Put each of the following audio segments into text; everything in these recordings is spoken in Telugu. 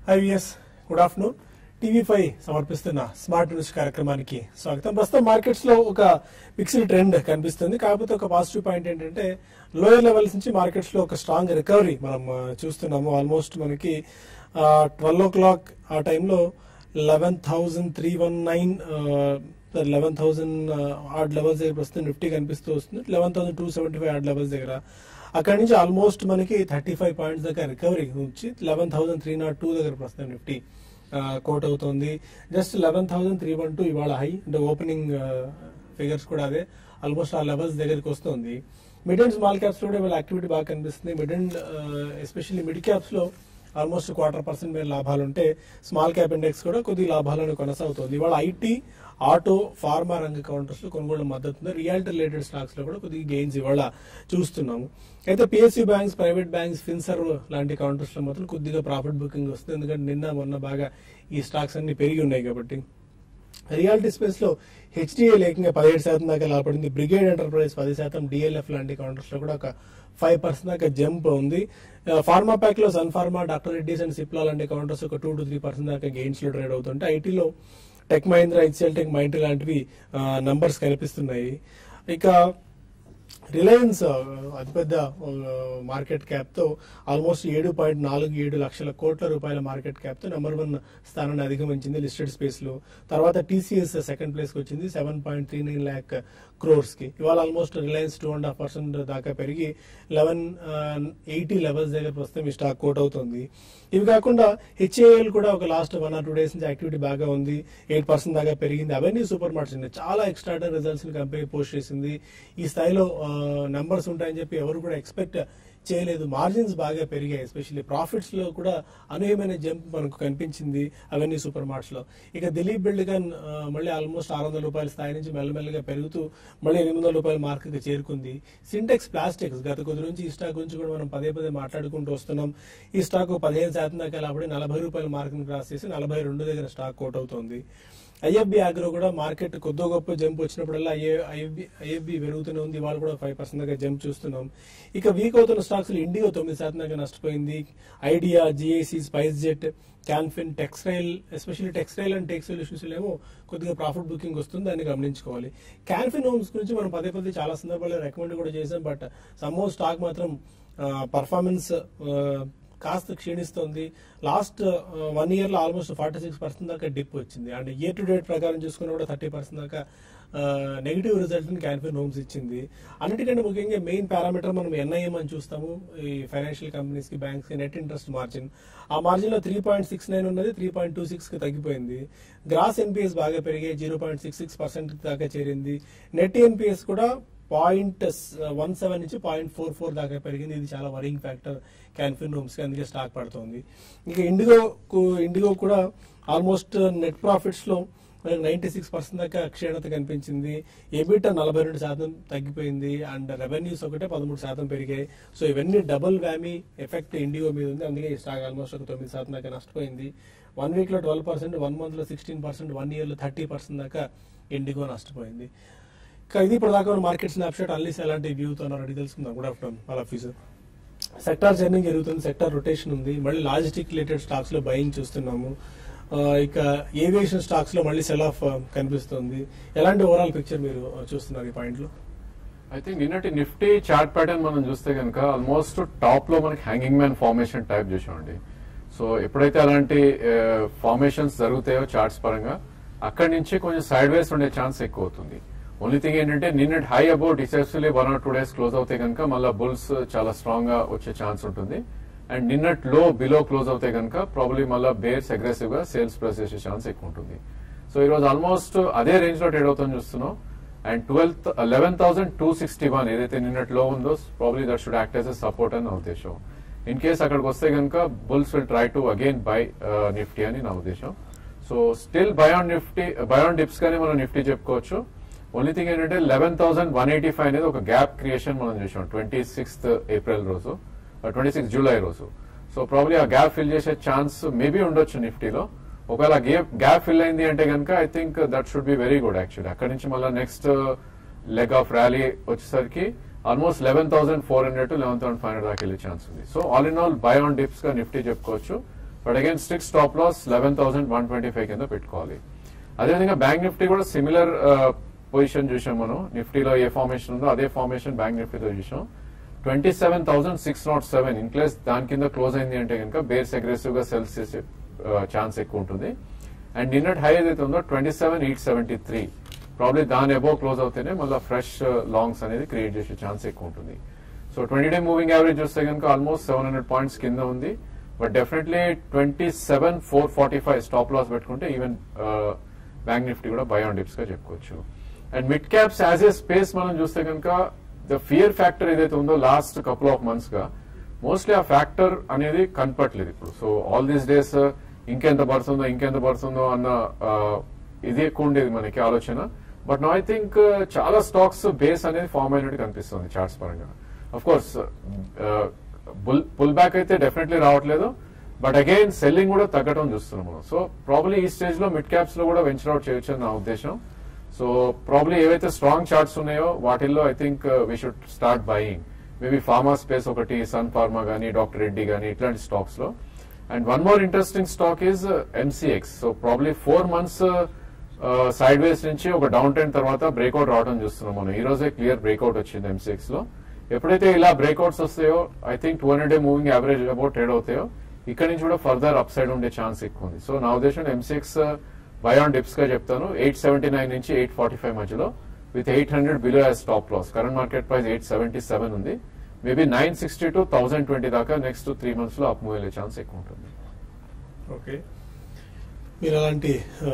IVS good afternoon TV five సమర్పిస్తున్న స్మార్ట్ న్యూస్ కార్యక్రమానికి స్వాగతం ప్రస్తుతం మార్కెట్స్ లో ఒక మిక్స్డ్ ట్రెండ్ కనిపిస్తుంది కాకపోతే ఒక పాజిటివ్ పాయింట్ ఏంటంటే లోయర్ లెవెల్స్ నుంచి మార్కెట్స్ లో ఒక స్ట్రాంగ్ రికవరీ మనం ఆ, చూస్తున్నాము ఆల్మోస్ట్ మనకి ట్వెల్వ్ ఓ క్లాక్ ఆ టైంలో eleven thousand three one nine eleven thousand odd levels దగ్గర వస్తుంది నిఫ్టీ కనిపిస్తూ వస్తుంది eleven thousand two seventy five odd levels దగ్గర అక్కడి నుంచి ఆల్మోస్ట్ మనకి థర్టీ ఫైవ్ పాయింట్స్ దగ్గర రికవరీ నుంచి eleven thousand three naught two దగ్గర ప్రస్తుతం నిఫ్టీ కోట్ అవుతుంది just eleven thousand three one two ఇవాళ హై అంటే ఓపెనింగ్ ఫిగర్స్ కూడా అదే ఆల్మోస్ట్ ఆ లెవెల్స్ దగ్గరికి వస్తుంది మిడ్ అండ్ స్మాల్ క్యాప్స్ లో కూడా ఇవాళ యాక్టివిటీ బాగా కనిపిస్తుంది mid and especially mid caps లో ఆల్మోస్ట్ క్వార్టర్ పర్సెంట్ మేర లాభాలు ఉంటే స్మాల్ క్యాప్ ఇండెక్స్ కూడా కొద్ది లాభాలను కొనసాగుతుంది ఇవాళ ఐటీ ఆటో ఫార్మా రంగ కౌంటర్స్ లో కొనుగోలు మద్దతు ఉంది రియాలిటీ రిలేటెడ్ స్టాక్స్ లో కూడా కొద్దిగా గెయిన్స్ ఇవాళ చూస్తున్నాము అయితే PSU banks private banks Finserv లాంటి కౌంటర్స్ లో మాత్రం కొద్దిగా ప్రాఫిట్ బుకింగ్ వస్తుంది ఎందుకంటే నిన్న మొన్న బాగా ఈ స్టాక్స్ అన్ని పెరిగి ఉన్నాయి కాబట్టి రియాలిటీ స్పేస్ లో హెచ్డిఏ లేకంగా పదిహేడు శాతం దాకా లాభపడింది బ్రిగేడ్ ఎంటర్ప్రైజ్ పది శాతం డిఎల్ఎఫ్ లాంటి కౌంటర్స్ లో కూడా ఒక ఫైవ్ పర్సెంట్ దాకా జంప్ ఉంది ఫార్మా ప్యాక్ లో సన్ ఫార్మా డాక్టర్ రెడ్డిస్ అండ్ సిప్లా లాంటి కౌంటర్స్ ఒక టూ టు త్రీ పర్సెంట్ దాకా గెయిన్స్ లో ట్రేడ్ అవుతుంటే ఐటీలో టెక్ మహీంద్రా హెచ్ఎల్ టెక్ మైండ్ లాంటివి నంబర్స్ కనిపిస్తున్నాయి ఇక రిలయన్స్ ఆ, అతిపెద్ద ఆ, మార్కెట్ క్యాప్ తో ఆల్మోస్ట్ ఏడు పాయింట్ నాలుగు ఏడు లక్షల కోట్ల రూపాయల మార్కెట్ క్యాప్ తో నెంబర్ వన్ స్థానాన్ని అధిగమించింది లిస్టెడ్ స్పేస్ లో తర్వాత టీసీఎస్ సెకండ్ ప్లేస్ కి వచ్చింది seven point three nine lakh crores కి ఇవాళ almost Reliance two and half percent దాకా పెరిగి లెవెన్ ఎయిటీ లెవెల్స్ దగ్గర ప్రస్తుతం ఈ స్టాక్ కోట్ అవుతుంది ఇవి కాకుండా హెచ్ఏఎల్ కూడా ఒక last one or two days నుంచి యాక్టివిటీ బాగా ఉంది ఎయిట్ పర్సెంట్ దాకా పెరిగింది అవన్నీ సూపర్ మార్ట్స్ ఉన్నాయి చాలా ఎక్స్ట్రాడర్ రిజల్ట్స్ ని కంపెనీ పోస్ట్ చేసింది ఈ స్థాయిలో నెంబర్స్ ఉంటాయని చెప్పి ఎవరు కూడా ఎక్స్పెక్ట్ చేయలేదు మార్జిన్స్ బాగా పెరిగాయి ఎస్పెషల్లీ ప్రాఫిట్స్ లో కూడా అనూహ్యమైన జంప్ మనకు కనిపించింది అవన్నీ సూపర్ మార్ట్స్ లో ఇక దిలీప్ బిల్డ్గన్ ఆ, మళ్ళీ ఆల్మోస్ట్ ఆరు వందల రూపాయల స్థాయి నుంచి మెల్లమెల్లగా పెరుగుతూ మళ్ళీ ఎనిమిది వందల రూపాయల మార్కుకి చేరుకుంది సింటెక్స్ ప్లాస్టిక్స్ గత కొద్ది నుంచి ఈ స్టాక్ గురించి కూడా మనం పదే పదే మాట్లాడుకుంటూ వస్తున్నాం ఈ స్టాక్ పదిహేను శాతం దాకా లాభపడి నలభై రూపాయల మార్కుని క్రాస్ చేసి నలభై రెండు దగ్గర స్టాక్ కోట్ అవుతోంది ఐఎఫ్బి ఆగ్రో కూడా మార్కెట్ కొద్దో గొప్ప జంప్ వచ్చినప్పుడల్లా ఐఎఫ్బి ఐఎఫ్బి పెరుగుతూనే ఉంది వాళ్ళు కూడా ఫైవ్ పర్సెంట్ దాకా జంప్ చూస్తున్నాం ఇక వీక్ అవుతున్న స్టాక్స్ లో ఇండిగో తొమ్మిది శాతం దాకా నష్టపోయింది Idea GIC SpiceJet Canfin textile especially textile and tech solutions ఏమో కొద్దిగా ప్రాఫిట్ బుకింగ్ వస్తుంది దాన్ని గమనించుకోవాలి క్యాన్ఫిన్ హోమ్స్ గురించి మనం పదే పదే చాలా సందర్భాల్లో రికమెండ్ కూడా చేసాం బట్ సమ్మో స్టాక్ మాత్రం పర్ఫార్మెన్స్ కాస్త క్షీణిస్తుంది లాస్ట్ వన్ ఇయర్ లో ఆల్మోస్ట్ ఫార్టీ సిక్స్ పర్సెంట్ దాకా డిప్ వచ్చింది అండ్ ఇయర్ టు డేట్ ప్రకారం చూసుకున్నా కూడా థర్టీ పర్సెంట్ దాకా నెగిటివ్ రిజల్ట్ ని క్యాన్ఫిన్ హోమ్స్ ఇచ్చింది అన్నిటికంటే ముఖ్యంగా మెయిన్ పారామీటర్ మనం ఎన్ఐఎం అని చూస్తాము ఈ ఫైనాన్షియల్ కంపెనీస్ కి బ్యాంక్స్ కి నెట్ ఇంట్రెస్ట్ మార్జిన్ ఆ మార్జిన్ లో త్రీ పాయింట్ సిక్స్ నైన్ ఉన్నది త్రీ పాయింట్ టూ సిక్స్ కి తగ్గిపోయింది గ్రాస్ ఎన్పిఎస్ బాగా పెరిగాయి zero point six six percent దాకా చేరింది నెట్ ఎన్పిఎస్ కూడా పాయింట్ వన్ సెవెన్ నుంచి పాయింట్ ఫోర్ ఫోర్ దాకా పెరిగింది ఇది చాలా వరింగ్ ఫ్యాక్టర్ క్యాన్ఫిన్ రూమ్స్ కి అందుకే స్టాక్ పడుతుంది ఇంకా ఇండిగో ఇండిగో కూడా ఆల్మోస్ట్ నెట్ ప్రాఫిట్స్ లో నైన్టీ సిక్స్ పర్సెంట్ దాకా క్షీణత కనిపించింది ఎబిటా నలభై రెండు శాతం తగ్గిపోయింది అండ్ రెవెన్యూస్ ఒకటే పదమూడు శాతం పెరిగాయి సో ఇవన్నీ డబుల్ వ్యామీ ఎఫెక్ట్ ఇండిగో మీద ఉంది అందుకే ఈ స్టాక్ ఆల్మోస్ట్ ఒక తొమ్మిది శాతం దాకా నష్టపోయింది వన్ వీక్ లో ట్వెల్వ్ పర్సెంట్ వన్ మంత్ లో సిక్స్టీన్ పర్సెంట్ వన్ ఇయర్ లో థర్టీ పర్సెంట్ దాకా ఇండిగో నష్టపోయింది ఇంకా ఇది ఇప్పుడు దాకా మార్కెట్ స్నాప్షాట్ అన్లీస్ ఎలాంటి వ్యూతో అడిగి తెలుసుకుందాం గుడ్ ఆఫ్టర్నూన్ వాళ్ళ ఆఫీసర్ సెక్టార్ జర్నింగ్ జరుగుతుంది సెక్టార్ రొటేషన్ ఉంది మళ్ళీ లాజిస్టిక్ రిలేటెడ్ స్టాక్స్ లో బయింగ్ చూస్తున్నాము ఆ, ఇక ఏవియేషన్ స్టాక్స్ లో మళ్ళీ సెల్ ఆఫ్ కనిపిస్తుంది ఎలాంటి ఓవరాల్ పిక్చర్ మీరు ఆ, చూస్తున్నారు ఈ పాయింట్ లో ఐ థింక్ నిన్నటి నిఫ్టీ చార్ట్ ప్యాటర్న్ మనం చూస్తే కనుక ఆల్మోస్ట్ టాప్ లో మనకి హ్యాంగింగ్ మ్యాన్ ఫార్మేషన్ టైప్ చూసామండి సో ఎప్పుడైతే అలాంటి ఫార్మేషన్స్ జరుగుతాయో చార్ట్స్ పరంగా అక్కడి నుంచి కొంచెం సైడ్ వేస్ ఉండే ఛాన్స్ ఎక్కువ అవుతుంది ఓన్లీ థింగ్ ఏంటంటే నిన్నటి high about successfully one or two days close అవుతే కనుక మళ్ళీ బుల్స్ చాలా స్ట్రాంగ్ గా వచ్చే ఛాన్స్ ఉంటుంది అండ్ నిన్నట్ లో బిలో క్లోజ్ అవుతే కనుక ప్రాబ్లీ మళ్ళీ బేర్స్ అగ్రెసివ్ గా సేల్స్ ప్రెస్ చేసే ఛాన్స్ ఎక్కువ ఉంటుంది సో ఈ రోజు ఆల్మోస్ట్ అదే రేంజ్ లో ట్రేడ్ అవుతాం చూస్తున్నాం and twelfth eleven thousand two sixty one ఏదైతే నిన్నటి లో ఉందో probably that should act as a support అని నా ఉద్దేశం ఇన్ కేస్ అక్కడికి వస్తే కనుక bulls will try to again buy Nifty అని నా ఉద్దేశం so still buy on Nifty buy on dips గానే మనం నిఫ్టీ చెప్పుకోవచ్చు ఓన్లీ థింగ్ ఏంటంటే eleven thousand one eighty five అనేది ఒక గ్యాప్ క్రియేషన్ మనం చూసాం ట్వంటీ సిక్స్త్ ఏప్రిల్ రోజు ట్వంటీ సిక్స్ జూలై రోజు సో ప్రాబ్లీ ఆ గ్యాప్ ఫిల్ చేసే ఛాన్స్ మేబీ ఉండొచ్చు నిఫ్టీలో ఒకవేళ గ్యాప్ ఫిల్ అయింది అంటే కనుక I think that should be very good actually అక్కడి నుంచి మళ్ళీ నెక్స్ట్ లెగ్ ఆఫ్ ర్యాలీ వచ్చేసరికి almost eleven thousand four hundred to eleven thousand five hundred దాకా వెళ్ళే ఛాన్స్ ఉంది so all in all buy on dips గా నిఫ్టీ చెప్పుకోవచ్చు but again strict stop loss eleven thousand one twenty five కింద పెట్టుకోవాలి అదేవిధంగా బ్యాంక్ నిఫ్టీ కూడా సిమిలర్ పొజిషన్ చూసాం మనం నిఫ్టీలో ఏ ఫార్మేషన్ ఉందో అదే ఫార్మేషన్ బ్యాంక్ నిఫ్టీలో చూసాం twenty seven thousand six nought seven in case దాని కింద క్లోజ్ అయింది అంటే కనుక బేర్స్ అగ్రెసివ్ గా సెల్స్ చేసే ఛాన్స్ ఎక్కువ ఉంటుంది అండ్ నిన్నట్ హై ఏదైతే ఉందో twenty seven eight seventy three probably దాని అబోవ్ క్లోజ్ అవుతేనే మళ్ళీ ఫ్రెష్ లాంగ్స్ అనేది క్రియేట్ చేసే ఛాన్స్ ఎక్కువ ఉంటుంది so twenty day moving average చూస్తే కనుక ఆల్మోస్ట్ సెవెన్ హండ్రెడ్ పాయింట్స్ కింద ఉంది but definitely twenty seven four forty five stop loss పెట్టుకుంటే ఈవెన్ బ్యాంక్ నిఫ్టీ కూడా బై ఆన్ డిప్స్ గా చెప్పుకోవచ్చు and mid caps as a space మనం చూస్తే కనుక ద ఫియర్ ఫ్యాక్టర్ ఏదైతే ఉందో లాస్ట్ కపుల్ ఆఫ్ మంత్స్ గా మోస్ట్లీ ఆ ఫ్యాక్టర్ అనేది కనపట్లేదు ఇప్పుడు సో ఆల్ దీస్ డేస్ ఇంకెంత పడుతుందో ఇంకెంత పడుతుందో అన్న ఆ, ఇది ఎక్కువ ఉండేది మనకి ఆలోచన బట్ నో ఐ థింక్ చాలా స్టాక్స్ బేస్ అనేది ఫామ్ అయినట్టు కనిపిస్తుంది చార్ట్స్ పరంగా of course bull pull back అయితే డెఫినెట్లీ రావట్లేదు బట్ అగైన్ సెల్లింగ్ కూడా తగ్గడం చూస్తున్నాం మనం సో ప్రాబ్లీ ఈ స్టేజ్ లో మిడ్ క్యాప్స్ లో కూడా వెంచర్ అవుట్ చేయొచ్చు అని నా ఉద్దేశం సో ప్రాబ్లీ ఏవైతే స్ట్రాంగ్ చార్ట్స్ ఉన్నాయో వాటిల్లో I think we should start buying maybe pharma space ఒకటి సన్ ఫార్మా గానీ డాక్టర్ రెడ్డి గానీ ఇట్లాంటి స్టాక్స్ లో and one more interesting stock is MCX so probably four months sideways నుంచి ఒక డౌన్ ట్రెండ్ తర్వాత బ్రేక్అవుట్ రావడం చూస్తున్నాం మనం ఈ రోజే క్లియర్ బ్రేక్అవుట్ వచ్చింది ఎంసీఎక్స్ లో ఎప్పుడైతే ఇలా బ్రేక్అవుట్స్ వస్తాయో I think two hundred day moving average about trade అవుతాయో ఇక్కడ నుంచి కూడా ఫర్దర్ అప్ సైడ్ ఉండే ఛాన్స్ ఎక్కువ ఉంది సో నా ఉద్దేశం ఎంసీఎక్స్ బై ఆన్ డిప్స్ గా చెప్తాను ఎయిట్ సెవెంటీ నైన్ నుంచి ఎయిట్ ఫార్టీ ఫైవ్ మధ్యలో with eight hundred below as stop loss current market price eight seventy seven ఉంది maybe nine sixty to thousand twenty దాకా నెక్స్ట్ త్రీ మంత్స్ లో అప్ మూవ్ అయ్యే ఛాన్స్ ఎక్కువ ఉంటుంది ఓకే మీరు అలాంటి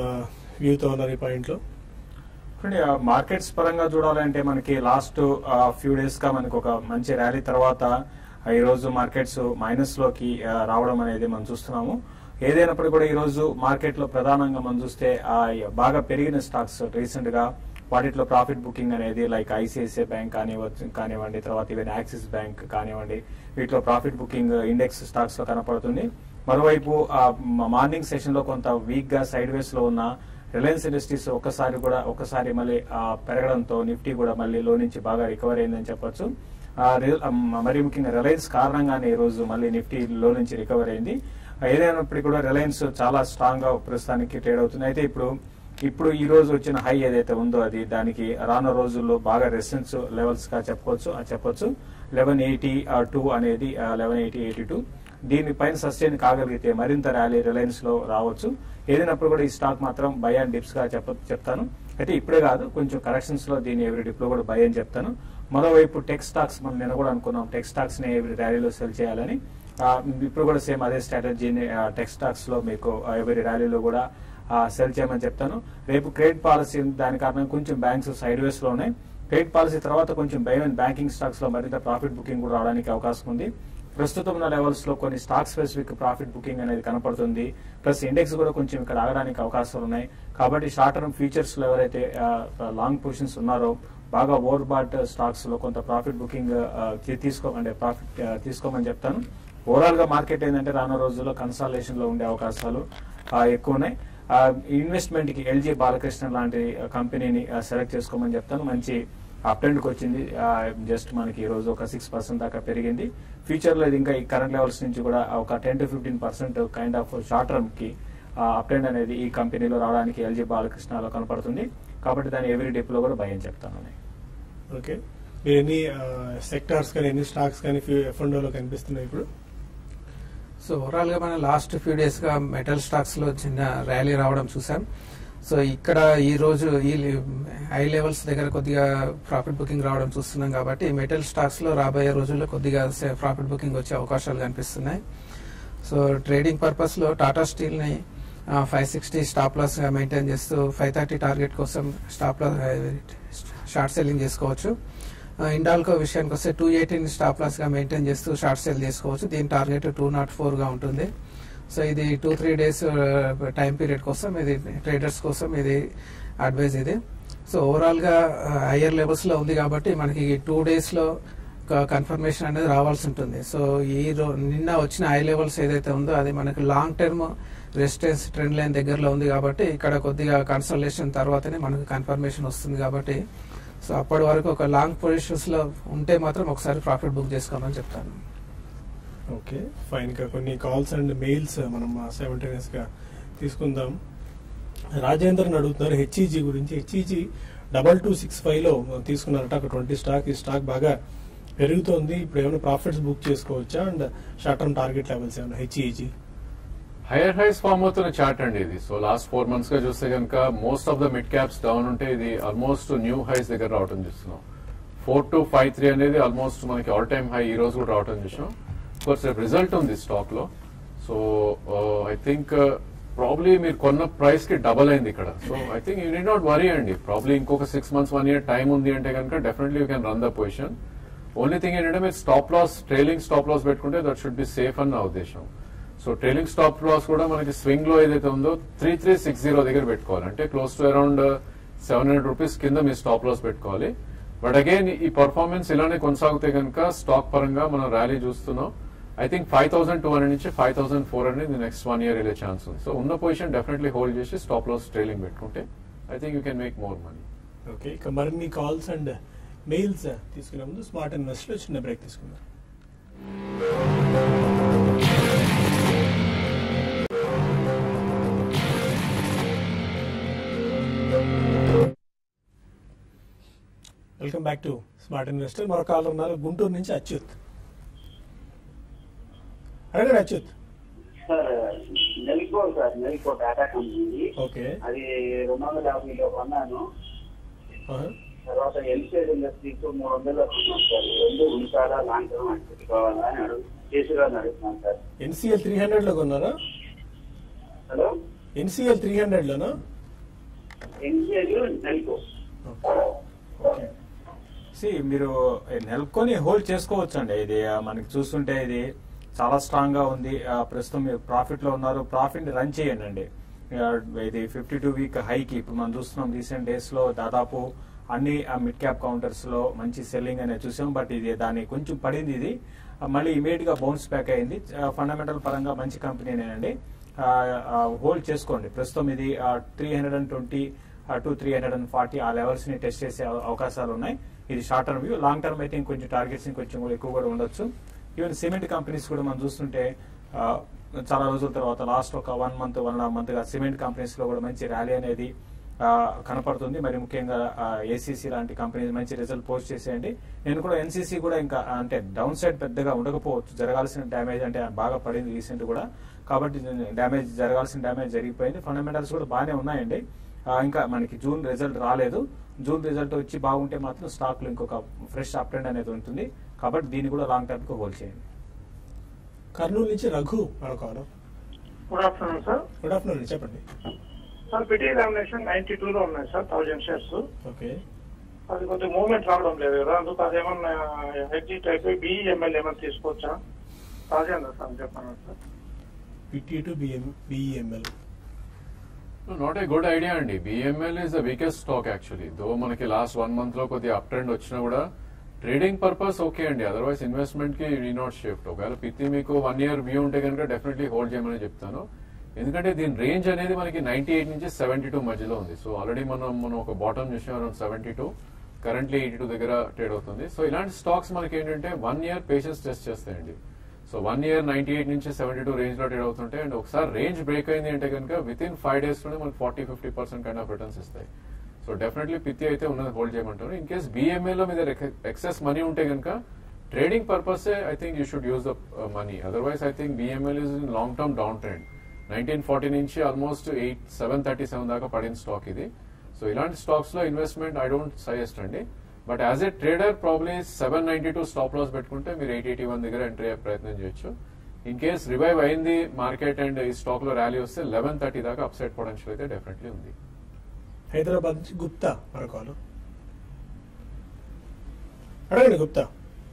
వ్యూతో ఉన్నారు ఈ పాయింట్ లో చూడండి మార్కెట్స్ పరంగా చూడాలంటే మనకి లాస్ట్ ఫ్యూ డేస్ గా మనకి ఒక మంచి ర్యాలీ తర్వాత ఆ, ఈ రోజు మార్కెట్స్ మైనస్ లోకి ఆ, రావడం అనేది మనం చూస్తున్నాము ఏదైనప్పుడు కూడా ఈ రోజు మార్కెట్ లో ప్రధానంగా మనం చూస్తే ఆ, బాగా పెరిగిన స్టాక్స్ రీసెంట్ గా వాటిలో ప్రాఫిట్ బుకింగ్ అనేది లైక్ ఐసిఐసిఐ బ్యాంక్ కానివ్వచ్చు కానివ్వండి తర్వాత ఈవెన్ యాక్సిస్ బ్యాంక్ కానివ్వండి వీటిలో ప్రాఫిట్ బుకింగ్ ఇండెక్స్ స్టాక్స్ లో కనపడుతుంది మరోవైపు మార్నింగ్ సెషన్ లో కొంత వీక్ గా సైడ్ వేస్ లో ఉన్న రిలయన్స్ ఇండస్ట్రీస్ ఒక్కసారి కూడా ఒక్కసారి మళ్ళీ ఆ, పెరగడంతో నిఫ్టీ కూడా మళ్ళీ లో నుంచి బాగా రికవర్ అయిందని చెప్పొచ్చు ఆ, రి- ఆ, మరి ముఖ్యంగా రిలయన్స్ కారణంగానే ఈ రోజు మళ్ళీ నిఫ్టీ లో నుంచి రికవర్ అయింది ఆ, ఏదైనప్పటికీ కూడా రిలయన్స్ చాలా స్ట్రాంగ్ గా ప్రస్తుతానికి ట్రేడ్ అవుతుంది అయితే ఇప్పుడు ఇప్పుడు ఈ రోజు వచ్చిన హై ఏదైతే ఉందో అది దానికి రానున్న రోజుల్లో బాగా రెసిస్టెన్స్ లెవెల్స్ గా చెప్పుకోవచ్చు ఆ చెప్పొచ్చు లెవెన్ ఎయిటీ టూ అనేది లెవెన్ ఎయిటీ ఎయిటీ టూ దీనిపైన సస్టైన్ కాగలిగితే మరింత ర్యాలీ రిలయన్స్ లో రావచ్చు ఏదైనప్పుడు కూడా ఈ స్టాక్ మాత్రం బై అండ్ డిప్స్ గా చెప్ప చెప్తాను అయితే ఇప్పుడే కాదు కొంచెం కరెక్షన్స్ లో దీని ఎవ్రీ డిప్ లో కూడా బై అని చెప్తాను మరోవైపు టెక్ స్టాక్స్ మనం నిన్న కూడా అనుకున్నాం టెక్ స్టాక్స్ ని ఎవ్రీ ర్యాలీలో సెల్ చేయాలని ఆ, ఇప్పుడు కూడా సేమ్ అదే స్ట్రాటజీని టెక్ స్టాక్స్ లో మీకు ఎవరి ర్యాలీలో కూడా సెల్ చేయమని చెప్తాను రేపు క్రెడిట్ పాలసీ ఉంది దాని కారణంగా కొంచెం బ్యాంక్స్ సైడ్ వేస్ లో ఉన్నాయి క్రెడిట్ పాలసీ తర్వాత కొంచెం బయో బ్యాంకింగ్ స్టాక్స్ లో మరింత ప్రాఫిట్ బుకింగ్ కూడా రావడానికి అవకాశం ఉంది ప్రస్తుతం ఉన్న లెవెల్స్ లో కొన్ని స్టాక్ స్పెసిఫిక్ ప్రాఫిట్ బుకింగ్ అనేది కనపడుతుంది ప్లస్ ఇండెక్స్ కూడా కొంచెం ఇక్కడ ఆగడానికి అవకాశాలు ఉన్నాయి కాబట్టి షార్ట్ టర్మ్ ఫ్యూచర్స్ లో ఎవరైతే లాంగ్ పొజిషన్స్ ఉన్నారో బాగా ఓవర్ బాట్ స్టాక్స్ లో కొంత ప్రాఫిట్ బుకింగ్ తీసుకో అంటే ప్రాఫిట్ తీసుకోమని చెప్తాను ఓవరాల్ గా మార్కెట్ ఏంటంటే రానున్న రోజుల్లో కన్సాలేషన్ లో ఉండే అవకాశాలు ఆ, ఎక్కువ ఉన్నాయి ఇన్వెస్ట్మెంట్ కి ఎల్జీ బాలకృష్ణ లాంటి కంపెనీని సెలెక్ట్ చేసుకోమని చెప్తాను మంచి అప్ ట్రెండ్ కి వచ్చింది జస్ట్ మనకి ఈ రోజు ఒక సిక్స్ పర్సెంట్ దాకా పెరిగింది ఫ్యూచర్ లో ఇది ఇంకా ఈ కరెంట్ లెవెల్స్ నుంచి కూడా ఒక ten to fifteen percent kind of short term కి అప్ ట్రెండ్ అనేది ఈ కంపెనీలో రావడానికి ఎల్జీ బాలకృష్ణలో కనపడుతుంది కాబట్టి దాని ఎవరీ డిప్ లో కూడా భయం చెప్తాను ఓకే మీరు ఎన్ని సెక్టార్స్ కానీ ఎన్ని స్టాక్స్ కానీ ఎఫ్ఎండోలో కనిపిస్తున్నాయి ఇప్పుడు సో ఓవరాల్ గా మనం లాస్ట్ ఫ్యూ డేస్ గా మెటల్ స్టాక్స్ లో చిన్న ర్యాలీ రావడం చూసాం సో ఇక్కడ ఈ రోజు ఈ హై లెవెల్స్ దగ్గర కొద్దిగా ప్రాఫిట్ బుకింగ్ రావడం చూస్తున్నాం కాబట్టి మెటల్ స్టాక్స్ లో రాబోయే రోజుల్లో కొద్దిగా ప్రాఫిట్ బుకింగ్ వచ్చే అవకాశాలు కనిపిస్తున్నాయి సో ట్రేడింగ్ పర్పస్ లో టాటా స్టీల్ ని ఫైవ్ సిక్స్టీ స్టాప్ లాస్ గా మెయింటైన్ చేస్తూ ఫైవ్ థర్టీ టార్గెట్ కోసం స్టాప్ లాస్ షార్ట్ సెల్లింగ్ చేసుకోవచ్చు ఆ, ఇండాల్కో విషయానికి వస్తే టూ ఎయిటీన్ స్టాప్ లాస్ గా మెయింటైన్ చేస్తూ షార్ట్ సెల్ చేసుకోవచ్చు దీని టార్గెట్ టూ నాట్ ఫోర్ గా ఉంటుంది సో ఇది two three days time period కోసం ఇది ట్రేడర్స్ కోసం ఇది అడ్వైజ్ ఇది సో ఓవరాల్ గా హయ్యర్ లెవెల్స్ లో ఉంది కాబట్టి మనకి టూ డేస్ లో కన్ఫర్మేషన్ అనేది రావాల్సి ఉంటుంది సో ఈ రో- నిన్న వచ్చిన హై లెవెల్స్ ఏదైతే ఉందో అది మనకి long term resistance trend line దగ్గరలో ఉంది కాబట్టి ఇక్కడ కొద్దిగా కన్సల్టేషన్ తర్వాతనే మనకు కన్ఫర్మేషన్ వస్తుంది కాబట్టి సో అప్పటి వరకు ఒక లాంగ్ పొజిషన్స్ లో ఉంటే మాత్రం ఒకసారి ప్రాఫిట్ బుక్ చేసుకోమని చెప్తాను ఓకే ఫైన్ గా కొన్ని కాల్స్ అండ్ మెయిల్స్ మనం సెవెంటీనియస్ గా తీసుకుందాం రాజేంద్రన్ అడుగుతున్నారు హెచ్ఈజీ గురించి HEG double two six five లో తీసుకున్నారట ఒక ట్వంటీ స్టాక్ ఈ స్టాక్ బాగా పెరుగుతోంది ఇప్పుడు ఏమైనా ప్రాఫిట్స్ బుక్ చేసుకోవచ్చా and short term target levels ఏమైనా హెచ్ఈజీ హైయర్ హైస్ ఫామ్ అవుతున్న చార్ట్ అండి ఇది సో లాస్ట్ ఫోర్ మంత్స్ గా చూస్తే కనుక most of the mid caps down ఉంటే ఇది ఆల్మోస్ట్ న్యూ హైస్ దగ్గర రావటం చూస్తున్నాం ఫోర్ టు ఫైవ్ త్రీ అనేది ఆల్మోస్ట్ మనకి ఆల్ టైమ్ హై ఈ రోజు కూడా రావటం చూసాం కోర్స్ రేపు రిజల్ట్ ఉంది స్టాక్ లో సో ఐ థింక్ ప్రాబ్లీ మీరు కొన్న ప్రైస్ కి డబల్ అయింది ఇక్కడ so I think you need not worry అండి ప్రాబ్లీ ఇంకొక six months one year time ఉంది అంటే కనుక definitely you can run the position only thing ఏంటంటే మీరు stop loss trailing stop loss పెట్టుకుంటే దట్ షుడ్ బి సేఫ్ అని నా ఉద్దేశం సో ట్రైలింగ్ స్టాప్ లాస్ కూడా మనకి స్వింగ్ లో ఏదైతే ఉందో త్రీ త్రీ సిక్స్ జీరో దగ్గర పెట్టుకోవాలి అంటే close to around seven hundred rupees కింద మీరు స్టాప్ లాస్ పెట్టుకోవాలి బట్ అగైన్ ఈ పర్ఫార్మెన్స్ ఇలానే కొనసాగితే కనుక స్టాక్ పరంగా మనం ర్యాలీ చూస్తున్నాం I think five thousand two hundred నుంచి five thousand four hundred next one year వెళ్ళే ఛాన్స్ ఉంది సో ఉన్న పొజిషన్ డెఫినెట్లీ హోల్డ్ చేసి స్టాప్ లాస్ ట్రైలింగ్ పెట్టుకుంటే I think you can make more money okay ఇక మరిన్ని కాల్స్ అండ్ మెయిల్స్ తీసుకునే ముందు స్మార్ట్ ఇన్వెస్ట్ లో చిన్న బ్రేక్ తీసుకుందాం welcome back to smart investor మరో కాల్ ఉన్నారు గుంటూరు నుంచి అచ్యుత్ అడగండి Achyut sir Nelco sir Nelco Tata company okay అది రెండు వందల యాభైలో కొన్నాను ఆహా. తర్వాత ఎల్సైడ్ ఇండస్ట్రీస్ మూడు వందలు కొన్నాను సార్ ఈ రెండు ఉంచాలా లాంగ్ టర్మ్ అని పెట్టుకోవాలా అని అడుగు చేసుకుని అడుగుతున్నాను సార్ ఎన్సీఎల్ త్రీ హండ్రెడ్ లో కొన్నారా హలో ఎన్సీఎల్ త్రీ హండ్రెడ్ లోనా ఎన్సైడ్ నెల్కో ఓకే సి మీరు నెలకొని హోల్డ్ చేసుకోవచ్చు అండి ఇది ఆ, మనకి చూస్తుంటే ఇది చాలా స్ట్రాంగ్ గా ఉంది ఆ, ప్రస్తుతం మీరు ప్రాఫిట్ లో ఉన్నారు ప్రాఫిట్ రన్ చేయండి అండి ఆ, ఇది ఫిఫ్టీ టూ వీక్ హైకి ఇప్పుడు మనం చూస్తున్నాం రీసెంట్ డేస్ లో దాదాపు అన్ని మిడ్ క్యాప్ కౌంటర్స్ లో మంచి సెల్లింగ్ అనేది చూసాం బట్ ఇది దాన్ని కొంచెం పడింది ఇది ఆ, మళ్ళీ ఇమీడియట్ గా బౌన్స్ బ్యాక్ అయింది ఫండమెంటల్ పరంగా మంచి కంపెనీనేనండి హోల్డ్ చేసుకోండి ప్రస్తుతం ఇది three hundred and twenty to three hundred and forty ఆ లెవెల్స్ ని టెస్ట్ చేసే అవ- అవకాశాలు ఉన్నాయి ఇది short term view long term అయితే ఇంకొంచెం టార్గెట్స్ ఇంకొంచెం కూడా ఎక్కువ కూడా ఉండొచ్చు ఈవెన్ సిమెంట్ కంపెనీస్ కూడా మనం చూస్తుంటే ఆ, చాలా రోజుల తర్వాత లాస్ట్ ఒక one month one and half month గా సిమెంట్ కంపెనీస్ లో కూడా మంచి ర్యాలీ అనేది ఆ, కనపడుతుంది మరి ముఖ్యంగా ఏసీసీ లాంటి కంపెనీస్ మంచి రిజల్ట్ పోస్ట్ చేసేయండి నేను కూడా ఎన్సీసీ కూడా ఇంకా అంటే డౌన్ సైడ్ పెద్దగా ఉండకపోవచ్చు జరగాల్సిన డ్యామేజ్ అంటే బాగా పడింది రీసెంట్ కూడా కాబట్టి డ్యామేజ్ జరగాల్సిన డ్యామేజ్ జరిగిపోయింది ఫండమెంటల్స్ కూడా బాగానే ఉన్నాయండి ఆ, ఇంకా మనకి జూన్ రిజల్ట్ రాలేదు జూన్ రిజల్ట్ వచ్చి బాగుంటే మాత్రం స్టాక్ లో ఇంకొక ఫ్రెష్ అప్ ట్రెండ్ అనేది ఉంటుంది కాబట్టి దీన్ని కూడా లాంగ్ టర్మ్ కు హోల్డ్ చేయండి కర్నూలు నుంచి రఘు మరొకరు good afternoon sir good afternoon చెప్పండి sir PT examination ninety two లో ఉన్నాయి సార్ థౌజండ్ షేర్స్ ఓకే అది కొంచెం మూవ్మెంట్ రావడం లేదు కదా అందుకు అదేమన్నా ఎగ్జిట్ అయిపోయి బిఈఎంఎల్ ఏమైనా తీసుకోవచ్చా రాజేంద్ర సార్ చెప్పాను sir PT to BM BEML not a good idea అండి BML is the weakest stock actually though మనకి లాస్ట్ వన్ మంత్ లో కొద్దిగా అప్ ట్రెండ్ వచ్చినా కూడా ట్రేడింగ్ పర్పస్ ఓకే అండి అదర్వైజ్ ఇన్వెస్ట్మెంట్ కి వీ నాట్ షిఫ్ట్ ఒకవేళ పిత్తి మీకు వన్ ఇయర్ వ్యూ ఉంటే కనుక డెఫినెట్లీ హోల్డ్ చేయమని చెప్తాను ఎందుకంటే దీని రేంజ్ అనేది మనకి నైన్టీ ఎయిట్ నుంచి సెవెంటీ టూ మధ్యలో ఉంది సో ఆల్రెడీ మనం మనం ఒక బాటమ్ చూసాం around seventy two currently eighty two దగ్గర ట్రేడ్ అవుతుంది సో ఇలాంటి స్టాక్స్ మనకి ఏంటంటే వన్ ఇయర్ పేషెన్స్ టెస్ట్ చేస్తాయండి so one year ninety eight నుంచి సెవెంటీ టూ రేంజ్ లో ట్రేడ్ అవుతుంటే అండ్ ఒకసారి రేంజ్ బ్రేక్ అయింది అంటే కనుక విత్ ఇన్ ఫైవ్ డేస్ లోనే మనకి forty fifty percent kind of returns ఇస్తాయి సో డెఫినెట్లీ పిత్తి అయితే ఉన్నది హోల్డ్ చేయమంటారు ఇన్ కేస్ బిఎంఏ లో మీద ఎక్సెస్ మనీ ఉంటే కనుక trading purpose I think you should use the money otherwise I think BML is in long term down trend nineteen forty నుంచి almost eight seven thirty seven దాకా పడిన స్టాక్ ఇది సో ఇలాంటి స్టాక్స్ లో ఇన్వెస్ట్మెంట్ ఐ డోంట్ సజెస్ట్ అండి but as a trader probably seven ninety two stop loss పెట్టుకుంటే మీరు ఎయిట్ ఎయిటీ వన్ దగ్గర ఎంట్రీ అయ్యే ప్రయత్నం చేయొచ్చు ఇన్ కేస్ రివైవ్ అయింది మార్కెట్ అండ్ ఈ స్టాక్ లో ర్యాలీ వస్తే లెవెన్ థర్టీ దాకా అప్సైడ్ పొటెన్షియల్ అయితే డెఫినెట్లీ ఉంది హైదరాబాద్ నుంచి గుప్తా మరొకరు అడగండి Gupta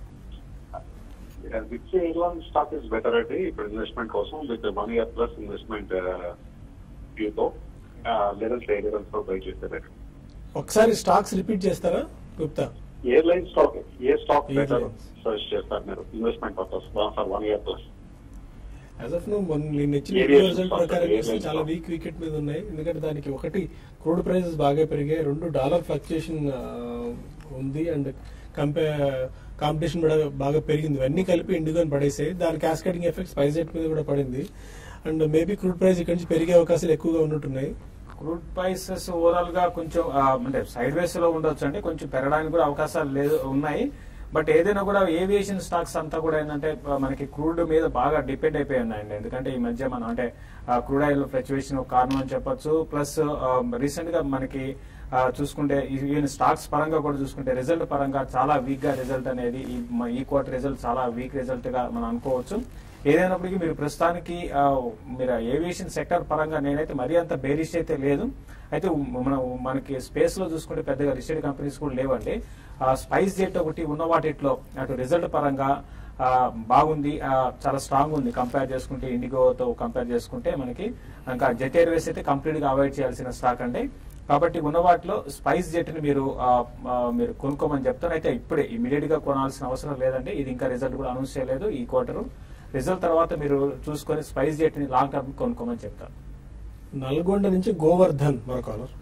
which one stock is better అండి ఇప్పుడు ఇన్వెస్ట్మెంట్ కోసం with one year plus investment వ్యూతో లేదా ట్రేడర్ బై చేస్తే బెటర్ ఒకసారి స్టాక్స్ రిపీట్ చేస్తారా గుప్తా ఎయిర్లైన్ స్టాక్ ఏ స్టాక్ బెటర్ Airlines. సజెస్ట్ చేస్తారు మీరు investment purpose for one year plus as of నువ్వు మొన్న నిన్న ఇచ్చిన Aviation రిజల్ట్ stock, ప్రకారం చూస్తే aviation చాలా stock. వీక్ వికెట్ మీద ఉన్నాయి ఎందుకంటే దానికి ఒకటి క్రూడ్ ప్రైసెస్ బాగా పెరిగాయి రెండు డాలర్ ఫ్లక్చుయేషన్ ఉంది అండ్ కంపే కాంపిటీషన్ కూడా బాగా పెరిగింది ఇవన్నీ కలిపి ఇండిగోని పడేసాయి దాని క్యాస్కేటింగ్ ఎఫెక్ట్ స్పైస్ జెట్ మీద కూడా పడింది అండ్ మేబీ క్రూడ్ ప్రైస్ ఇక్కడ నుంచి పెరిగే అవకాశాలు ఎక్కువగా ఉన్నట్టున్నాయి క్రూడ్ ప్రైసెస్ ఓవరాల్ గా కొంచెం ఆ, అంటే సైడ్ వేస్ లో ఉండొచ్చు అంటే కొంచెం పెరగడానికి కూడా అవకాశాలు లేదు ఉన్నాయి బట్ ఏదైనా కూడా ఏవియేషన్ స్టాక్స్ అంతా కూడా ఏంటంటే ఆ, మనకి క్రూడ్ మీద బాగా డిపెండ్ అయిపోయి ఉన్నాయండి ఎందుకంటే ఈ మధ్య మనం అంటే క్రూడ్ ఆయిల్ ఫ్లక్చువేషన్ ఒక కారణం అని చెప్పొచ్చు ప్లస్ రీసెంట్ గా మనకి ఆ, చూసుకుంటే ఈవెన్ స్టాక్స్ పరంగా కూడా చూసుకుంటే రిజల్ట్ పరంగా చాలా వీక్ గా రిజల్ట్ అనేది ఈ మ- ఈ క్వార్టర్ రిజల్ట్ చాలా వీక్ రిజల్ట్ గా మనం అనుకోవచ్చు ఏదైనప్పటికీ మీరు ప్రస్తుతానికి ఆ, మీరు ఏవియేషన్ సెక్టర్ పరంగా నేనైతే మరీ అంత బేరిష్ అయితే లేదు అయితే మనం మనకి స్పేస్ లో చూసుకుంటే పెద్దగా లిస్టెడ్ కంపెనీస్ కూడా లేవండి స్పైస్ జెట్ ఒకటి ఉన్న వాటిలో అటు రిజల్ట్ పరంగా ఆ, బాగుంది ఆ, చాలా స్ట్రాంగ్ ఉంది కంపేర్ చేసుకుంటే ఇండిగోతో కంపేర్ చేసుకుంటే మనకి ఇంకా జెట్ ఎయిర్వేస్ అయితే కంప్లీట్ గా అవాయిడ్ చేయాల్సిన స్టాక్ అండి కాబట్టి ఉన్న వాటిలో స్పైస్ జెట్ ని మీరు ఆ, ఆ, మీరు కొనుక్కోమని చెప్తాను అయితే ఇప్పుడే ఇమీడియట్ గా కొనాల్సిన అవసరం లేదండి ఇది ఇంకా రిజల్ట్ కూడా అనౌన్స్ చేయలేదు ఈ క్వార్టర్ రిజల్ట్ తర్వాత మీరు చూసుకొని స్పైస్ జెట్ ని లాంగ్ టర్మ్ కొనుక్కోమని చెప్తాను నల్గొండ నుంచి గోవర్ధన్ మరో కాలర్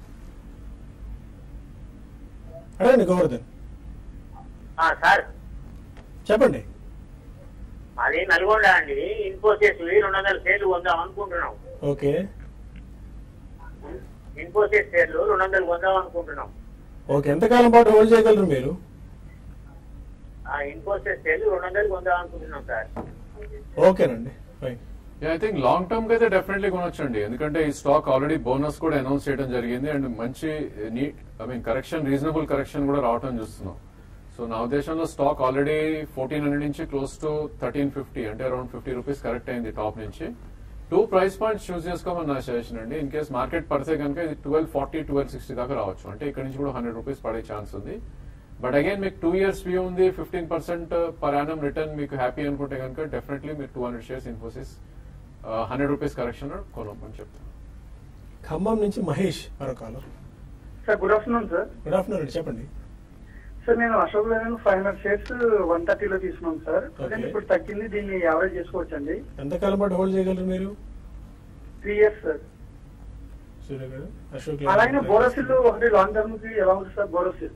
అడగండి గోవర్ధన్ ఆ, సార్ చెప్పండి అది నల్గొండ అండి ఇన్ఫోసిస్ రెండు వందల షేర్లు కొందాం అనుకుంటున్నాం ఓకే ఇన్ఫోసిస్ షేర్లు రెండు వందలు కొందాం అనుకుంటున్నాం ఓకే ఎంతకాలం పాటు హోల్డ్ చేయగలరు మీరు ఆ ఇన్ఫోసిస్ షేర్లు రెండు వందలు కొందాం అనుకుంటున్నాం సార్ ఓకేనండి fine I think long term కి అయితే డెఫినెట్లీ కొనొచ్చండి ఎందుకంటే ఈ స్టాక్ ఆల్రెడీ బోనస్ కూడా అనౌన్స్ చేయడం జరిగింది అండ్ మంచి neat I mean correction reasonable correction కూడా రావటం చూస్తున్నాం సో నా ఉద్దేశంలో స్టాక్ ఆల్రెడీ ఫోర్టీన్ హండ్రెడ్ నుంచి క్లోజ్ టు థర్టీన్ ఫిఫ్టీ అంటే అరౌండ్ ఫిఫ్టీ రూపీస్ కరెక్ట్ అయింది టాప్ నుంచి టూ ప్రైస్ పాయింట్స్ చూస్ చేసుకోమని నా సజెషన్ అండి ఇన్ కేస్ మార్కెట్ పడితే కనుక ఇది ట్వెల్వ్ ఫార్టీ ట్వెల్వ్ సిక్స్టీ దాకా రావచ్చు అంటే ఇక్కడ నుంచి కూడా హండ్రెడ్ రూపీస్ పడే ఛాన్స్ ఉంది బట్ అగైన్ మీకు టూ ఇయర్స్ వ్యూ ఉంది fifteen percent per annum return మీకు హ్యాపీ అనుకుంటే కనుక డెఫినెట్లీ మీరు two hundred shares Infosys hundred rupees correction కొనమని చెప్తాను ఖమ్మం నుంచి మహేష్ మరో caller sir good afternoon sir good afternoon అండి చెప్పండి సార్ నేను Ashok Leyland five hundred shares one థర్టీలో తీసుకున్నాను సార్ Okay. అదే ఇప్పుడు తగ్గింది దీన్ని యావరేజ్ చేసుకోవచ్చు అండి ఎంతకాలం పాటు హోల్డ్ చేయగలరు మీరు త్రీ ఇయర్స్ సార్ సూర్య గారు అశోక్ అలాగే బోరోసిల్ ఒకటి లాంగ్ టర్మ్ కి ఎలా ఉంటుంది sir Borosil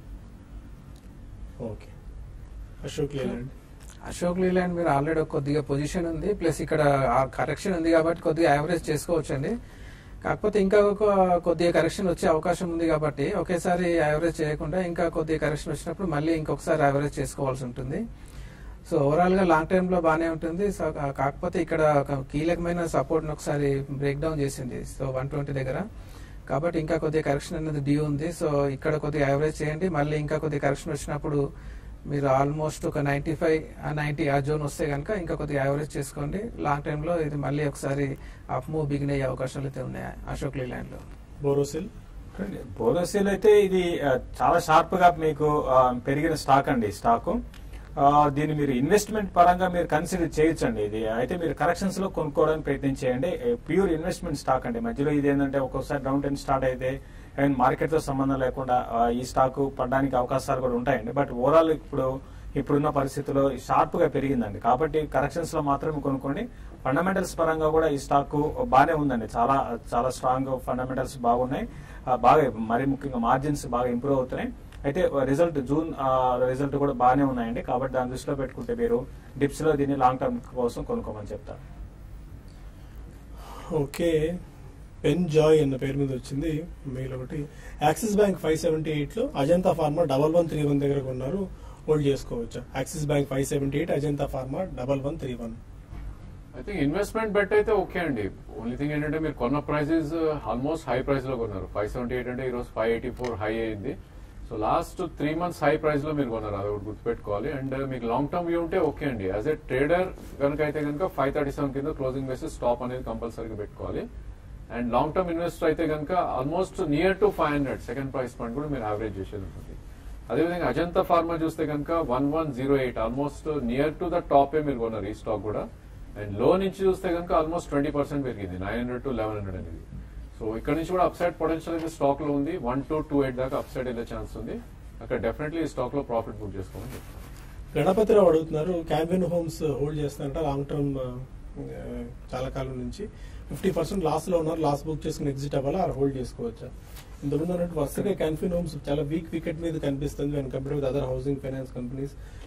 okay Ashok Leyland Ashok Leyland మీరు ఆల్రెడీ కొద్దిగా పొజిషన్ ఉంది ప్లస్ ఇక్కడ కరెక్షన్ ఉంది కాబట్టి కొద్దిగా యావరేజ్ చేసుకోవచ్చండి కాకపోతే ఇంకా ఒక కొద్దిగా కరెక్షన్ వచ్చే అవకాశం ఉంది కాబట్టి ఒకేసారి యావరేజ్ చేయకుండా ఇంకా కొద్దిగా కరెక్షన్ వచ్చినప్పుడు మళ్ళీ ఇంకొకసారి యావరేజ్ చేసుకోవాల్సి ఉంటుంది సో ఓవరాల్ గా లాంగ్ టర్మ్ లో బాగానే ఉంటుంది సో కా- కాకపోతే ఇక్కడ ఒక కీలకమైన సపోర్ట్ ఒకసారి బ్రేక్ డౌన్ చేసింది సో వన్ ట్వంటీ దగ్గర కాబట్టి ఇంకా కొద్దిగా కరెక్షన్ అనేది డ్యూ ఉంది సో ఇక్కడ కొద్దిగా యావరేజ్ చేయండి మళ్ళీ ఇంకా కొద్దిగా కరెక్షన్ వచ్చినప్పుడు మీరు ఆల్మోస్ట్ ఒక నైన్టీ ఫైవ్ నైన్టీ ఆ జోన్ వస్తే కనుక ఇంకా కొద్దిగా యావరేజ్ చేసుకోండి లాంగ్ టైమ్ లో ఇది మళ్ళీ ఒకసారి అప్ మూవ్ బిగిన్ అయ్యే అవకాశాలు అయితే ఉన్నాయి అశోక్ లీలాండ్ లో బోరోసిల్ బోనసీల్ అయితే ఇది ఆ, చాలా షార్ప్ గా మీకు ఆ, పెరిగిన స్టాక్ అండి స్టాక్ ఆ, దీన్ని మీరు ఇన్వెస్ట్మెంట్ పరంగా మీరు కన్సిడర్ చేయొచ్చండి ఇది అయితే మీరు కరెక్షన్స్ లో కొనుక్కోవడానికి ప్రయత్నం చేయండి ప్యూర్ ఇన్వెస్ట్మెంట్ స్టాక్ అండి మధ్యలో ఇది ఏంటంటే ఒక్కొక్కసారి డౌన్ టెన్ స్టార్ట్ అయితే అండ్ మార్కెట్ తో సంబంధం లేకుండా ఆ, ఈ స్టాక్ పడడానికి అవకాశాలు కూడా ఉంటాయండి బట్ ఓవరాల్ ఇప్పుడు ఇప్పుడున్న పరిస్థితుల్లో షార్ప్ గా పెరిగిందండి కాబట్టి కరెక్షన్స్ లో మాత్రమే కొనుక్కోండి ఫండమెంటల్స్ పరంగా కూడా ఈ స్టాక్ బాగానే ఉందండి చాలా చాలా స్ట్రాంగ్ ఫండమెంటల్స్ బాగున్నాయి ఆ, బాగా మరి ముఖ్యంగా మార్జిన్స్ బాగా ఇంప్రూవ్ అవుతున్నాయి అయితే రిజల్ట్ జూన్ రిజల్ట్ కూడా బాగానే ఉన్నాయండి కాబట్టి దాని దృష్టిలో పెట్టుకుంటే మీరు డిప్స్ లో దీన్ని లాంగ్ టర్మ్ కోసం కొనుక్కోమని చెప్తారు ఓకే పెన్ జాయ్ అన్న పేరు మీద వచ్చింది మెయిల్ ఒకటి Axis Bank five seventy eight లో Ajanta Pharma double one three one దగ్గర కొన్నారు హోల్డ్ చేసుకోవచ్చా Axis Bank five seventy eight Ajanta Pharma double one three one I think investment bet అయితే ఓకే అండి ఓన్లీ థింగ్ ఏంటంటే మీరు కొన్న ప్రైజెస్ ఆల్మోస్ట్ హై ప్రైస్ లో కొన్నారు ఫైవ్ సెవెంటీ ఎయిట్ అంటే ఈరోజు ఫైవ్ ఎయిటీ ఫోర్ హై అయింది so last three months high price లో మీరు కొన్నారు అది ఒకటి గుర్తుపెట్టుకోవాలి అండ్ మీకు లాంగ్ టర్మ్ వ్యూ ఉంటే ఓకే అండి యాజ్ ఎ ట్రేడర్ కనుక అయితే కనుక ఫైవ్ థర్టీ సెవెన్ కింద క్లోజింగ్ బేసిస్ స్టాప్ అనేది కంపల్సరీగా పెట్టుకోవాలి అండ్ లాంగ్ టర్మ్ ఇన్వెస్టర్ అయితే కనుక almost near to five hundred second price point కూడా మీరు యావరేజ్ చేసేది ఉంటుంది అదేవిధంగా అజంతా ఫార్మా చూస్తే కనుక one one zero eight almost near to the top ఏ మీరు కొన్నారు ఈ స్టాక్ కూడా అండ్ లో నుంచి చూస్తే కనుక ఆల్మోస్ట్ ట్వంటీ పర్సెంట్ పెరిగింది nine hundred to eleven hundred అనేది సో ఇక్కడ నుంచి కూడా అప్సైడ్ పొటెన్షియల్ అయితే స్టాక్ లో ఉంది వన్ టు టూ ఎయిట్ దాకా అప్సైడ్ వెళ్ళే ఛాన్స్ ఉంది అక్కడ డెఫినెట్లీ ఈ స్టాక్ లో ప్రాఫిట్ బుక్ చేసుకోమని చెప్తాను గణపతిరావు అడుగుతున్నారు క్యాంపెయిన్ హోమ్స్ హోల్డ్ చేస్తారంట లాంగ్ టర్మ్ చాలా కాలం నుంచి ఫిఫ్టీ పర్సెంట్ లాస్ లో ఉన్నారు లాస్ బుక్ చేసుకుని ఎగ్జిట్ అవ్వాలా ఆ హోల్డ్ చేసుకోవచ్చా ఇంతకుముందు అన్నట్టు వరుసగా క్యాన్ఫిన్ హోమ్స్ చాలా వీక్ వికెట్ మీద కనిపిస్తుంది and compare with other housing finance companies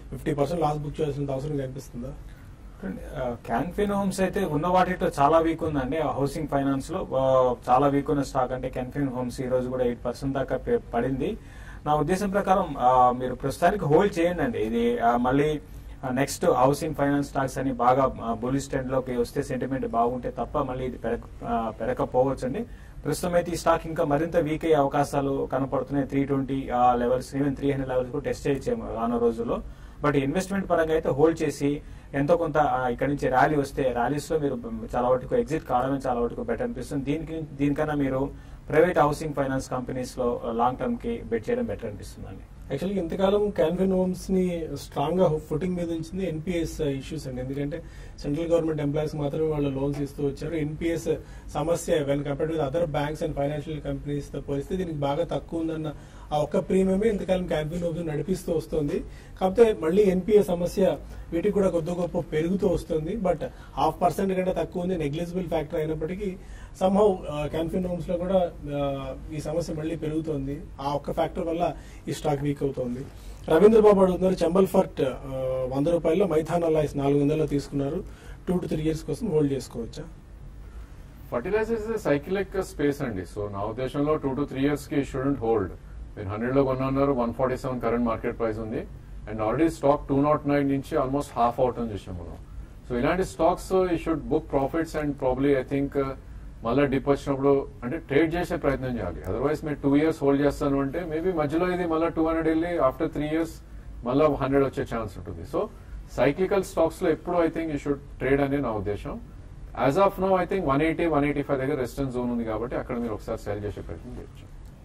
fifty percent loss book చేయాల్సిన అవసరం కనిపిస్తుందా క్యాన్ఫిన్ హోమ్స్ అయితే ఉన్న వాటితో చాలా వీక్ ఉందండి హౌసింగ్ ఫైనాన్స్ లో ఆ, చాలా వీక్ ఉన్న స్టాక్ అంటే క్యాన్ఫిన్ హోమ్స్ ఈ రోజు కూడా ఎయిట్ పర్సెంట్ దాకా పె- పడింది నా ఉద్దేశం ప్రకారం ఆ, మీరు ప్రస్తుతానికి హోల్డ్ చేయండి అండి ఇది ఆ, మళ్ళీ నెక్స్ట్ హౌసింగ్ ఫైనాన్స్ స్టాక్స్ అని బాగా బులిష్ ట్రెండ్ లోకి వస్తే సెంటిమెంట్ బాగుంటే తప్ప మళ్ళీ ఇది పెరగ ఆ, పెరగకపోవచ్చండి ప్రస్తుతం అయితే ఈ స్టాక్ ఇంకా మరింత వీక్ అయ్యే అవకాశాలు కనపడుతున్నాయి three twenty levels even three hundred levels కూడా టెస్ట్ చేయొచ్చేమో రానున్న రోజుల్లో బట్ ఇన్వెస్ట్మెంట్ పరంగా అయితే హోల్డ్ చేసి ఎంతో కొంత ఆ, ఇక్కడి నుంచి ర్యాలీ వస్తే ర్యాలీస్ లో మీరు చాలా వరకు ఎగ్జిట్ కావడమే చాలా వరకు బెటర్ అనిపిస్తుంది దీనికి దీనికన్నా మీరు ప్రైవేట్ హౌసింగ్ ఫైనాన్స్ కంపెనీస్ లో లాంగ్ టర్మ్ కి బెట్ చేయడం బెటర్ అనిపిస్తుంది అండి యాక్చువల్గా ఇంతకాలం క్యాన్ఫిన్ హోమ్స్ ని స్ట్రాంగ్ గా ఫుటింగ్ మీద ఉంచింది ఎన్పిఎస్ ఇష్యూస్ అండి ఎందుకంటే సెంట్రల్ గవర్నమెంట్ ఎంప్లాయీస్ మాత్రమే వాళ్ళు లోన్స్ ఇస్తూ వచ్చారు ఎన్పిఎస్ సమస్య when compared with other banks and financial companies తో పోలిస్తే దీనికి బాగా తక్కువ ఉందన్న ఆ ఒక్క ప్రీమియమే ఇంతకాలం క్యాన్ఫిన్ హోమ్స్ నడిపిస్తూ వస్తుంది కాకపోతే మళ్ళీ ఎన్పిఎస్ సమస్య వీటికి కూడా కొద్ది గొప్ప పెరుగుతూ వస్తుంది బట్ హాఫ్ పర్సెంట్ కంటే తక్కువ ఉంది నెగ్లిజిబుల్ ఫ్యాక్టర్ అయినప్పటికీ సంహౌ క్యాన్ఫిన్ హోమ్స్ లో కూడా ఆ, ఈ సమస్య మళ్ళీ పెరుగుతోంది ఆ ఒక్క ఫ్యాక్టర్ వల్ల ఈ స్టాక్ వీక్ అవుతోంది రవీంద్ర బాబు అడుగుతున్నారు చంబల్ ఫర్ట్ ఆ, వంద రూపాయల్లో మైథాన్ అలాయిస్ నాలుగు వందల్లో తీసుకున్నారు టూ టు త్రీ ఇయర్స్ కోసం హోల్డ్ చేసుకోవచ్చా ఫర్టిలైజర్స్ సైకిలిక్ స్పేస్ అండి సో నా ఉద్దేశంలో టూ టు త్రీ ఇయర్స్ కి షుడెంట్ హోల్డ్ మీరు హండ్రెడ్ లో కొన్నారు one forty seven current market price ఉంది and already stock two naught nine నుంచి ఆల్మోస్ట్ హాఫ్ అవుట్ అని చూసాం మనం సో ఇలాంటి స్టాక్స్ ఈ should book profits and probably I think మళ్ళీ డిప్ వచ్చినప్పుడు అంటే ట్రేడ్ చేసే ప్రయత్నం చేయాలి అదర్వైజ్ మీరు టూ ఇయర్స్ హోల్డ్ చేస్తాను అంటే మేబీ మధ్యలో ఇది మళ్ళీ టూ హండ్రెడ్ వెళ్ళి ఆఫ్టర్ త్రీ ఇయర్స్ మళ్ళీ హండ్రెడ్ వచ్చే ఛాన్స్ ఉంటుంది సో సైక్లికల్ స్టాక్స్ లో ఎప్పుడు I think you should trade అనేది నా ఉద్దేశం as of now I think one eighty one eighty five దగ్గర రెసిస్టెన్స్ జోన్ ఉంది కాబట్టి అక్కడ మీరు ఒకసారి సెల్ చేసే ప్రయత్నం చేయొచ్చు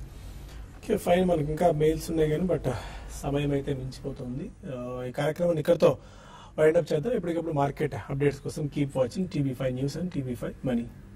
ఓకే ఫైన్ మనకి ఇంకా మెయిల్స్ ఉన్నాయి కానీ బట్ సమయం అయితే మించిపోతుంది ఆ, ఈ కార్యక్రమాన్ని ఇక్కడతో వైండప్ చేద్దాం ఎప్పటికప్పుడు మార్కెట్ అప్డేట్స్ కోసం keep watching TV five news and TV five money